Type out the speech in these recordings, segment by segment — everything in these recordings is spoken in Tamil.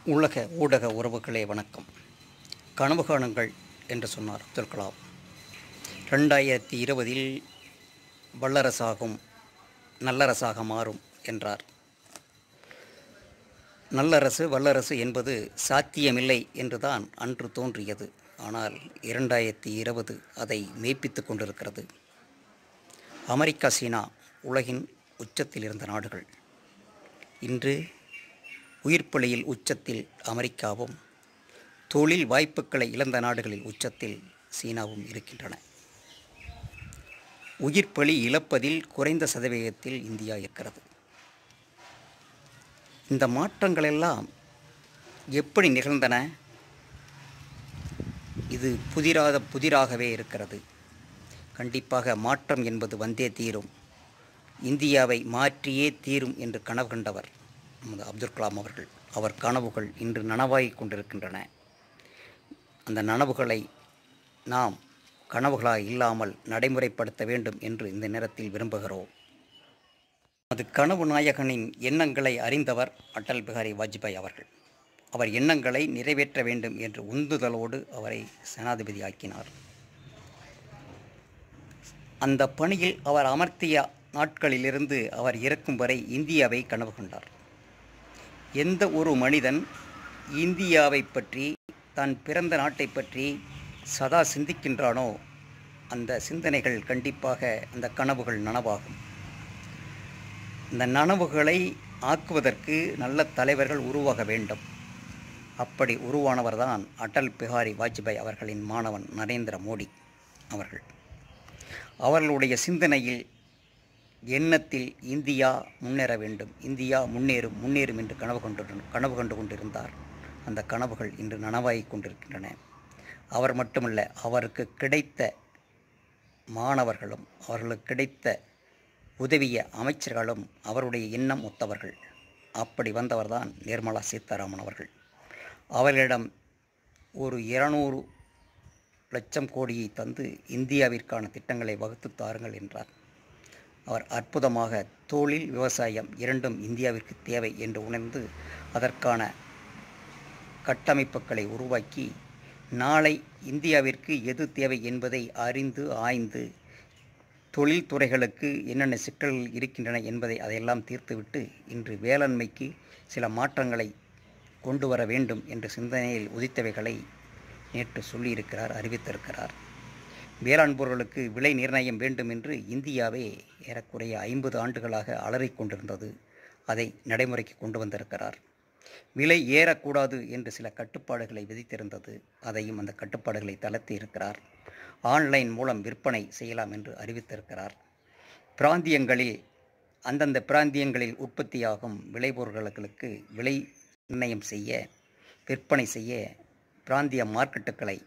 உலக ஊடக உறவுகளே வணக்கம் கனவு காணுங்கள் என்று சொன்னார் அப்துல் கலாம் ரெண்டாயிரத்தி இருபதில் வல்லரசாகும் நல்லரசாக மாறும் என்றார் நல்லரசு வல்லரசு என்பது சாத்தியமில்லை என்றுதான் அன்று தோன்றியது ஆனால் இரண்டாயிரத்தி இருபது அதை மெய்ப்பித்து கொண்டிருக்கிறது அமெரிக்கா சீனா உலகின் உச்சத்தில் இருந்த நாடுகள் இன்று உயிர்ப்பலியில் உச்சத்தில் அமெரிக்காவும் தொழில் வாய்ப்புகளை இழந்த நாடுகளில் உச்சத்தில் சீனாவும் இருக்கின்றன உயிர்ப்பலி இழப்பதில் குறைந்த சதவீதத்தில் இந்தியா இருக்கிறது இந்த மாற்றங்களெல்லாம் எப்படி நிகழ்ந்தன இது புதிராத புதிராகவே இருக்கிறது கண்டிப்பாக மாற்றம் என்பது வந்தே தீரும் இந்தியாவை மாற்றியே தீரும் என்று கனவு கண்டவர் நமது அப்துல் கலாம் அவர்கள் அவர் கனவுகள் இன்று நனவாகிக் கொண்டிருக்கின்றன அந்த நனவுகளை நாம் கனவுகளாக இல்லாமல் நடைமுறைப்படுத்த வேண்டும் என்று இந்த நேரத்தில் விரும்புகிறோம் அது கனவு நாயகனின் எண்ணங்களை அறிந்தவர் அடல் பிகாரி வாஜ்பாய் அவர்கள் அவர் எண்ணங்களை நிறைவேற்ற வேண்டும் என்று உந்துதலோடு அவரை சேனாதிபதி ஆக்கினார் அந்த பணியில் அவர் அமர்த்திய நாட்களிலிருந்து அவர் இறக்கும் வரை இந்தியாவை கனவு கொண்டார் எந்த ஒரு மனிதன் இந்தியாவை பற்றி தான் பிறந்த நாட்டை பற்றி சதா சிந்திக்கின்றானோ அந்த சிந்தனைகள் கண்டிப்பாக அந்த கனவுகள் நனவாகும் இந்த நனவுகளை ஆக்குவதற்கு நல்ல தலைவர்கள் உருவாக வேண்டும் அப்படி உருவானவர்தான் அடல் பிஹாரி வாஜ்பாய் அவர்களின் மாணவன் நரேந்திர மோடி அவர்கள் அவர்களுடைய சிந்தனையில் எண்ணத்தில் இந்தியா முன்னேற வேண்டும் இந்தியா முன்னேறும் முன்னேறும் என்று கனவு கொண்டு கனவு கண்டு கொண்டிருந்தார் அந்த கனவுகள் இன்று நனவாகிக் கொண்டிருக்கின்றன அவர் மட்டுமல்ல அவருக்கு கிடைத்த மாணவர்களும் அவர்களுக்கு கிடைத்த உதவிய அமைச்சர்களும் அவருடைய எண்ணம் ஒத்தவர்கள் அப்படி வந்தவர்தான் நிர்மலா சீதாராமன் அவர்கள் அவர்களிடம் ஒரு இருநூறு லட்சம் கோடியை தந்து இந்தியாவிற்கான திட்டங்களை வகுத்து தாருங்கள் என்றார் அவர் அற்புதமாக தொழில் விவசாயம் இரண்டும் இந்தியாவிற்கு தேவை என்று உணர்ந்து அதற்கான கட்டமைப்புகளை உருவாக்கி நாளை இந்தியாவிற்கு எது தேவை என்பதை அறிந்து ஆய்ந்து தொழில்துறைகளுக்கு என்னென்ன சிக்கல்கள் இருக்கின்றன என்பதை அதையெல்லாம் தீர்த்துவிட்டு இன்று வேளாண்மைக்கு சில மாற்றங்களை கொண்டு வர வேண்டும் என்ற சிந்தனையில் உதித்தவைகளை நேற்று சொல்லியிருக்கிறார் அறிவித்திருக்கிறார் வேளாண் பொருட்களுக்கு விலை நிர்ணயம் வேண்டும் என்று இந்தியாவே ஏறக்குறைய ஐம்பது ஆண்டுகளாக அலறிக் கொண்டிருந்தது அதை நடைமுறைக்கு கொண்டு வந்திருக்கிறார் விலை ஏறக்கூடாது என்று சில கட்டுப்பாடுகளை விதித்திருந்தது அதையும் அந்த கட்டுப்பாடுகளை தளர்த்தி இருக்கிறார் ஆன்லைன் மூலம் விற்பனை செய்யலாம் என்று அறிவித்திருக்கிறார் பிராந்தியங்களில் அந்தந்த பிராந்தியங்களில் உற்பத்தியாகும் விளைபொருட்களுக்கு விலை நிர்ணயம் செய்ய விற்பனை செய்ய பிராந்திய மார்க்கெட்டுகளை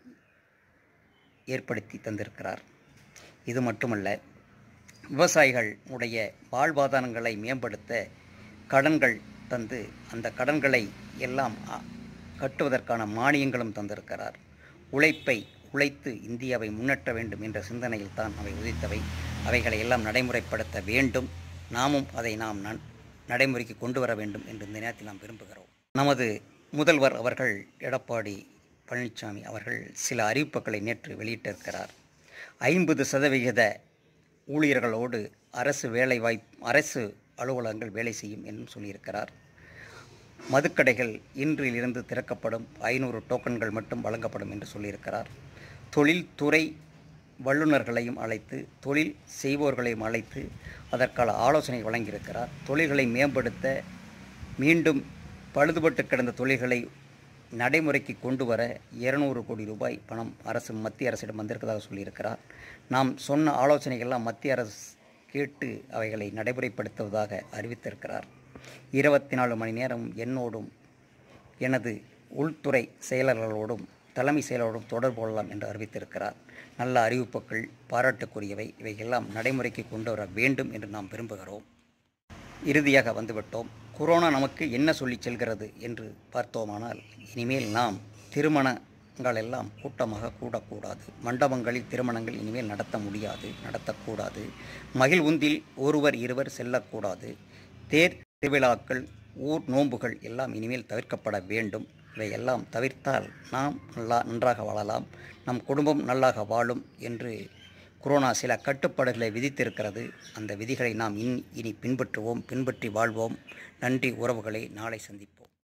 ஏற்படுத்தி தந்திருக்கிறார் இது மட்டுமல்ல விவசாயிகள் உடைய வாழ்வாதாரங்களை மேம்படுத்த கடன்கள் தந்து அந்த கடன்களை எல்லாம் கட்டுவதற்கான மானியங்களும் தந்திருக்கிறார் உழைப்பை உழைத்து இந்தியாவை முன்னேற்ற வேண்டும் என்ற சிந்தனையில் தான் அவை உதித்தவை அவைகளை எல்லாம் நடைமுறைப்படுத்த வேண்டும் நாமும் அதை நாம் நடைமுறைக்கு கொண்டு வர வேண்டும் என்று இந்த நேரத்தில் நாம் விரும்புகிறோம் நமது முதல்வர் அவர்கள் எடப்பாடி பழனிசாமி அவர்கள் சில அறிவிப்புகளை நேற்று வெளியிட்டிருக்கிறார் ஐம்பது சதவிகித ஊழியர்களோடு அரசு வேலைவாய்ப் அரசு அலுவலகங்கள் வேலை செய்யும் என்றும் சொல்லியிருக்கிறார் மதுக்கடைகள் இன்றிலிருந்து திறக்கப்படும் ஐநூறு டோக்கன்கள் மட்டும் வழங்கப்படும் என்று சொல்லியிருக்கிறார் தொழில்துறை வல்லுநர்களையும் அழைத்து தொழில் செய்வோர்களையும் அழைத்து அதற்கான ஆலோசனை வழங்கியிருக்கிறார் தொழில்களை மேம்படுத்த மீண்டும் பழுதுபட்டு கிடந்த தொழில்களை நடைமுறைக்கு கொண்டு வர இருநூறு கோடி ரூபாய் பணம் அரசு மத்திய அரசிடம் வந்திருக்கிறதாக சொல்லியிருக்கிறார் நாம் சொன்ன ஆலோசனைகள்லாம் மத்திய அரசு கேட்டு அவைகளை நடைமுறைப்படுத்துவதாக அறிவித்திருக்கிறார் இருபத்தி நாலு மணி நேரம் என்னோடும் எனது உள்துறை செயலர்களோடும் தலைமை செயலரோடும் தொடர்பு கொள்ளலாம் என்று அறிவித்திருக்கிறார் நல்ல அறிவிப்புகள் பாராட்டுக்குரியவை இவையெல்லாம் நடைமுறைக்கு கொண்டு வர வேண்டும் என்று நாம் விரும்புகிறோம் இறுதியாக வந்துவிட்டோம் கொரோனா நமக்கு என்ன சொல்லி செல்கிறது என்று பார்த்தோமானால் இனிமேல் நாம் திருமணங்கள் எல்லாம் கூட்டமாக கூடக்கூடாது மண்டபங்களில் திருமணங்கள் இனிமேல் நடத்த முடியாது நடத்தக்கூடாது மகிழ் உந்தில் ஒருவர் இருவர் செல்லக்கூடாது தேர் திருவிழாக்கள் ஊர் நோன்புகள் எல்லாம் இனிமேல் தவிர்க்கப்பட வேண்டும் இவையெல்லாம் தவிர்த்தால் நாம் நல்லா நன்றாக வாழலாம் நம் குடும்பம் நல்லாக வாழும் என்று கொரோனா சில கட்டுப்பாடுகளை விதித்திருக்கிறது அந்த விதிகளை நாம் இன் இனி பின்பற்றுவோம் பின்பற்றி வாழ்வோம் நன்றி உறவுகளை நாளை சந்திப்போம்